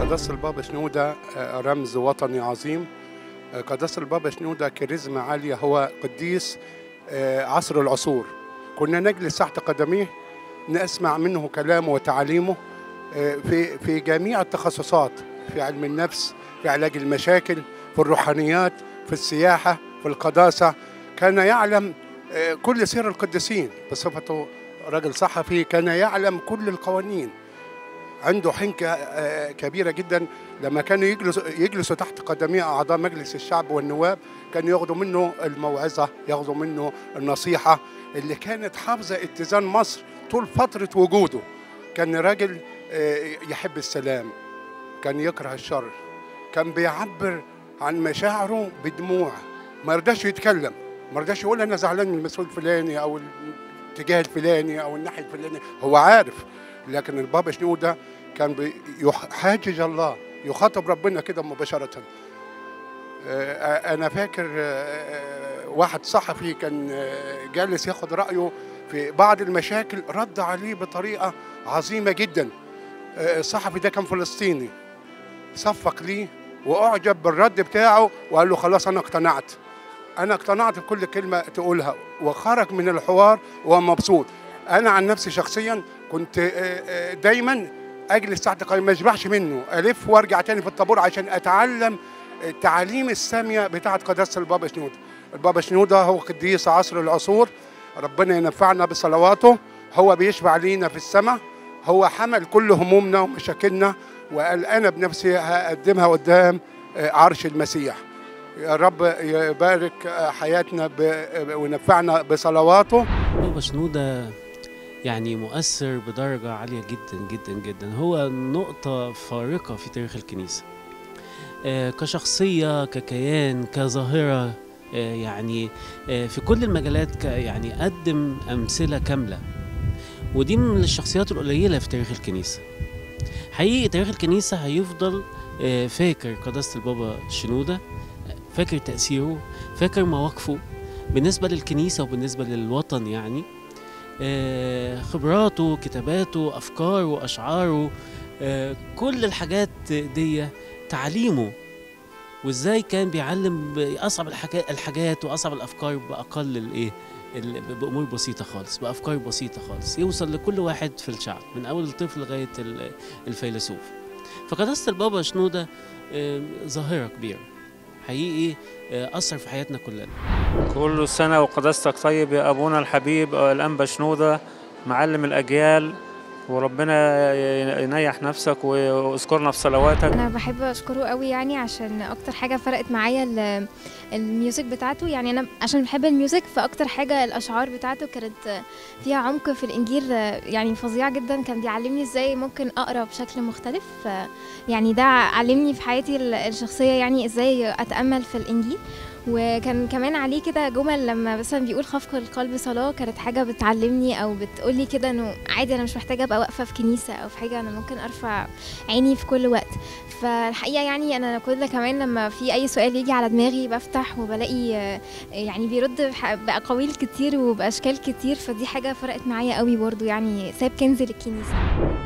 قداسة البابا شنودة آه، رمز وطني عظيم آه، قداسة البابا شنودة كاريزما عالية هو قديس آه، عصر العصور كنا نجلس تحت قدميه نسمع منه كلامه وتعاليمه آه، في في جميع التخصصات في علم النفس في علاج المشاكل في الروحانيات في السياحة في القداسة كان يعلم آه، كل سير القديسين بصفته رجل صحفي كان يعلم كل القوانين عنده حنكة آه، كبيرة جدا لما كانوا يجلسوا يجلسوا تحت قدميه أعضاء مجلس الشعب والنواب كانوا ياخدوا منه الموعظة ياخدوا منه النصيحة اللي كانت حافظة اتزان مصر طول فترة وجوده كان راجل آه، يحب السلام كان يكره الشر كان بيعبر عن مشاعره بدموع ما رضاش يتكلم ما رضاش يقول انا زعلان من المسؤول الفلاني او الاتجاه الفلاني او الناحيه الفلانيه هو عارف لكن البابا شنودة كان بيحاجج الله يخاطب ربنا كده مباشرة آه، أنا فاكر آه، واحد صحفي كان آه، جالس ياخد رأيه في بعض المشاكل رد عليه بطريقة عظيمة جدا آه، الصحفي ده كان فلسطيني صفق ليه وأعجب بالرد بتاعه وقال له خلاص أنا اقتنعت أنا اقتنعت بكل كلمة تقولها وخرج من الحوار وهو مبسوط أنا عن نفسي شخصيا كنت آه، آه، دايما اجلس تحت قدم ما اشبعش منه الف وارجع تاني في الطابور عشان اتعلم التعاليم الساميه بتاعه قداسه البابا شنوده البابا شنوده هو قديس عصر العصور ربنا ينفعنا بصلواته هو بيشفع لينا في السماء هو حمل كل همومنا ومشاكلنا وقال انا بنفسي هقدمها قدام آه، عرش المسيح يا رب يبارك آه، حياتنا ب- وينفعنا بصلواته بابا شنودة يعني مؤثر بدرجة عالية جدا جدا جدا هو نقطة فارقة في تاريخ الكنيسة آه، كشخصية ككيان كظاهرة آه، يعني آه، في كل المجالات ك- يعني قدم أمثلة كاملة ودي من الشخصيات القليلة في تاريخ الكنيسة حقيقي تاريخ الكنيسة هيفضل آه، فاكر قداسة البابا شنودة فاكر تأثيره فاكر مواقفه بالنسبة للكنيسة وبالنسبة للوطن يعني آه، خبراته كتاباته أفكاره أشعاره آه، كل الحاجات دي تعليمه وازاي كان بيعلم اصعب الحاجات الحاجات واصعب الافكار باقل الايه ال- بامور بسيطه خالص بافكار بسيطه خالص يوصل لكل واحد في الشعب من اول الطفل لغايه ال- الفيلسوف فقداسه البابا شنوده آه، ظاهره كبيره حقيقي آه، اثر في حياتنا كلنا كل سنة وقداستك طيب يا أبونا الحبيب الأنبا شنودة معلم الأجيال وربنا ينيح نفسك واذكرنا في صلواتك انا بحب اشكره قوي يعني عشان اكتر حاجه فرقت معايا ال- الميوزك بتاعته يعني انا عشان بحب الميوزك فاكتر حاجه الاشعار بتاعته كانت فيها عمق في الانجيل يعني فظيع جدا كان بيعلمني ازاي ممكن اقرا بشكل مختلف يعني ده علمني في حياتي ال- الشخصيه يعني ازاي اتامل في الانجيل وكان كمان عليه كده جمل لما مثلا بيقول خفق القلب صلاه كانت حاجه بتعلمني او بتقولي كده انه عادي انا مش محتاجه ابقى واقفه في كنيسه او في حاجه انا ممكن ارفع عيني في كل وقت فالحقيقه يعني انا كل كمان لما في اي سؤال يجي على دماغي بفتح وبلاقي آه، يعني بيرد بح- باقاويل كتير وباشكال كتير فدي حاجه فرقت معايا قوي برضو يعني ساب كنز للكنيسه